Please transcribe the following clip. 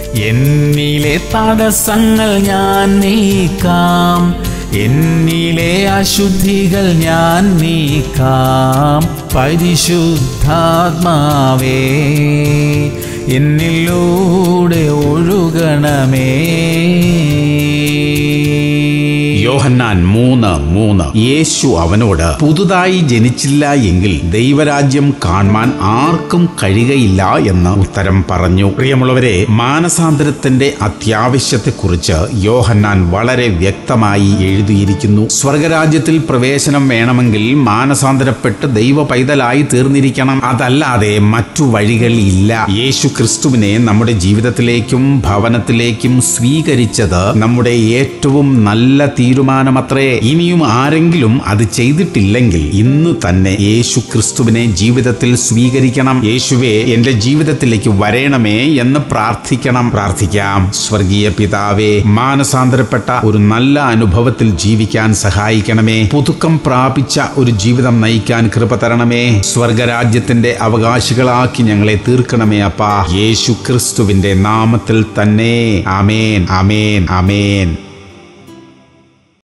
എന്നിലെ തടസ്സങ്ങൾ ഞാൻ നീക്കാം എന്നിലെ അശുദ്ധികൾ ഞാൻ നീക്കാം പരിശുദ്ധാത്മാവേ എന്നിലൂടെ ഒഴുകണമേ യോഹന്നാൻ മൂന്ന് മൂന്ന് യേശു അവനോട് പുതുതായി ജനിച്ചില്ല എങ്കിൽ ദൈവരാജ്യം കാണുവാൻ ആർക്കും കഴിയുകയില്ല എന്ന് ഉത്തരം പറഞ്ഞു പ്രിയമുള്ളവരെ മാനസാന്തരത്തിന്റെ അത്യാവശ്യത്തെക്കുറിച്ച് യോഹന്നാൻ വളരെ വ്യക്തമായി എഴുതിയിരിക്കുന്നു സ്വർഗരാജ്യത്തിൽ പ്രവേശനം വേണമെങ്കിൽ മാനസാന്തരപ്പെട്ട് ദൈവ പൈതലായി തീർന്നിരിക്കണം അതല്ലാതെ മറ്റു വഴികൾ ഇല്ല യേശു ക്രിസ്തുവിനെ നമ്മുടെ ജീവിതത്തിലേക്കും ഭവനത്തിലേക്കും സ്വീകരിച്ചത് നമ്മുടെ ഏറ്റവും നല്ല തീരുമാനമത്രേ ഇനിയും ആരെങ്കിലും അത് ചെയ്തിട്ടില്ലെങ്കിൽ ഇന്ന് തന്നെ യേശു ക്രിസ്തുവിനെ ജീവിതത്തിൽ സ്വീകരിക്കണം യേശുവെ എന്റെ ജീവിതത്തിലേക്ക് വരേണമേ എന്ന് പ്രാർത്ഥിക്കണം പ്രാർത്ഥിക്കാം സ്വർഗീയ പിതാവേ മാനസാന്തരപ്പെട്ട ഒരു നല്ല അനുഭവത്തിൽ ജീവിക്കാൻ സഹായിക്കണമേ പുതുക്കം പ്രാപിച്ച ഒരു ജീവിതം നയിക്കാൻ കൃപ തരണമേ സ്വർഗരാജ്യത്തിന്റെ അവകാശികളാക്കി ഞങ്ങളെ തീർക്കണമേ അപ്പാ യേശു ക്രിസ്തുവിന്റെ നാമത്തിൽ തന്നെ ആമേൻ ആമേൻ ആമേൻ